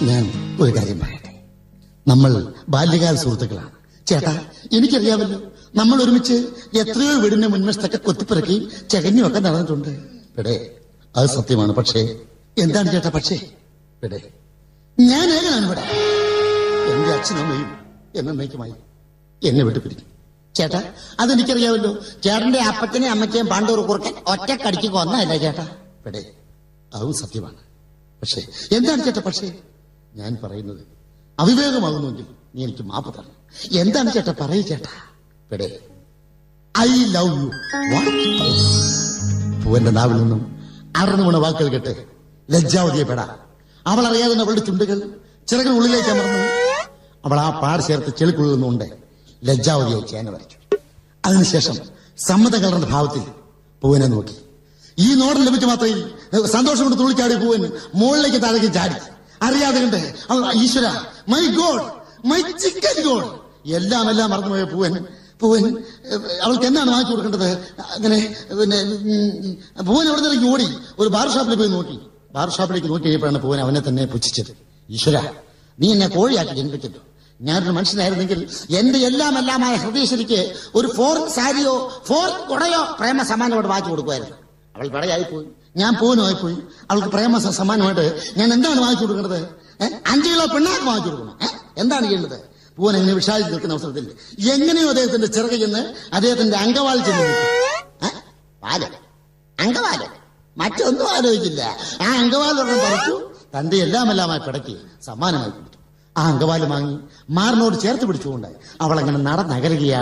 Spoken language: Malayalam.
ഞാൻ ഒരു കാര്യം പറയട്ടെ നമ്മൾ ബാല്യകാല സുഹൃത്തുക്കളാണ് ചേട്ടാ എനിക്കറിയാമല്ലോ നമ്മൾ ഒരുമിച്ച് എത്രയോ വീടിന്റെ മുൻവശത്തൊക്കെ കൊത്തിപ്പിറക്കുകയും ചകഞ്ഞും ഒക്കെ നടന്നിട്ടുണ്ട് പെടേ അത് സത്യമാണ് പക്ഷേ എന്താണ് ചേട്ടാ പക്ഷേ പെടേ ഞാൻ ഏകനാണ് ഇവിടെ എന്റെ അച്ഛനമ്മയും എന്നേക്കുമായി എന്നെ വിട്ടു പിരിക്കും ചേട്ടാ അതെനിക്കറിയാമല്ലോ ചേട്ടന്റെ അപ്പച്ചനെ അമ്മച്ചയും പണ്ടൂർ കുറുക്കൻ ഒറ്റക്കടിക്ക് കൊന്നതല്ലേ ചേട്ടാ പെടേ അതും സത്യമാണ് പക്ഷേ എന്താണ് ചേട്ടാ പക്ഷേ ഞാൻ പറയുന്നത് അവിവേകമാകുന്നുവെങ്കിൽ നീ എനിക്ക് മാപ്പ് തരണം എന്താണ് ചേട്ടാ പറയൂ ചേട്ടാ പെടേ ഐ ലവ് യു പൂവന്റെ നാവിൽ നിന്നും അടർന്നു വീണ വാക്കുകൾ കേട്ട് ലജ്ജാവതിയെ പെടാ അവൾ അറിയാതെ അവളുടെ ചുണ്ടുകൾ ചിറകൾ ഉള്ളിലേക്ക് അമർന്നു അവൾ ആ പാട് ചേർത്ത് ചെളിക്കുള്ളിൽ നിന്നുകൊണ്ട് ലജ്ജാവതിയെ ചേന വരച്ചു അതിനുശേഷം സമ്മതം കലർന്ന ഭാവത്തിൽ പൂവനെ നോക്കി ഈ നോടം ലഭിച്ച മാത്രയിൽ സന്തോഷം കൊണ്ട് തുള്ളിച്ചാടി പൂവൻ മുകളിലേക്ക് താഴേക്ക് ചാടി അറിയാതെ കണ്ട് അവൾ ഈശ്വര my god my chicken god എല്ലാം എല്ലാം മറന്നുപോയ പൂവൻ പൂവൻ ഏഹ്, അവൾക്ക് എന്താണ് വാങ്ങിച്ചു കൊടുക്കേണ്ടത് അങ്ങനെ പിന്നെ ഉം, പൂവൻ അവിടെ നിന്ന് ഓടി ഒരു ബാർ ഷോപ്പിൽ പോയി നോക്കി ബാർ ഷോപ്പിലേക്ക് നോക്കി കഴിഞ്ഞപ്പോഴാണ് പൂവൻ അവനെ തന്നെ പുച്ഛിച്ചത് ഈശ്വര നീ എന്നെ കോഴിയാക്കി ജനിപ്പിച്ചല്ലോ ഞാനൊരു മനുഷ്യനായിരുന്നെങ്കിൽ എന്റെ എല്ലാം എല്ലാമായ ഹൃദയശ്വരിക്ക് ഒരു ഫോറിൻ സാരിയോ ഫോറിൻ കുടയോ പ്രേമ സമ്മാനമായിട്ട് വാങ്ങിച്ചു കൊടുക്കുമായിരുന്നു അവൾ പടയായി പോയി ഞാൻ പൂവനുമായി പോയി അവൾക്ക് പ്രേമ സ- സമ്മാനമായിട്ട് ഞാൻ എന്താണ് വാങ്ങിച്ചു കൊടുക്കേണ്ടത് ഏ? അഞ്ച് കിലോ പിണ്ണാക്ക് വാങ്ങിച്ചു കൊടുക്കണം ഏ? എന്താണ് ചെയ്യേണ്ടത് പൂവൻ എങ്ങനെ വിഷാദിച്ച് നിൽക്കുന്ന അവസരത്തിൽ എങ്ങനെയോ അദ്ദേഹത്തിന്റെ ചിറക് ചെന്ന് അദ്ദേഹത്തിന്റെ അങ്കവാൽ ചെന്ന് നിൽക്കും. ഏ? വാല് അങ്കവാല് മറ്റൊന്നും ആലോചിച്ചില്ല ആ അങ്കവാലൊരെണ്ണം പറിച്ചു തന്റെ എല്ലാം എല്ലാമായി പിടക്കി സമ്മാനമായി കൊടുത്തു ആ അങ്കവാല് വാങ്ങി മാറിനോട് ചേർത്ത് പിടിച്ചുകൊണ്ട് അവളങ്ങനെ നടന്നകലുകയാണ്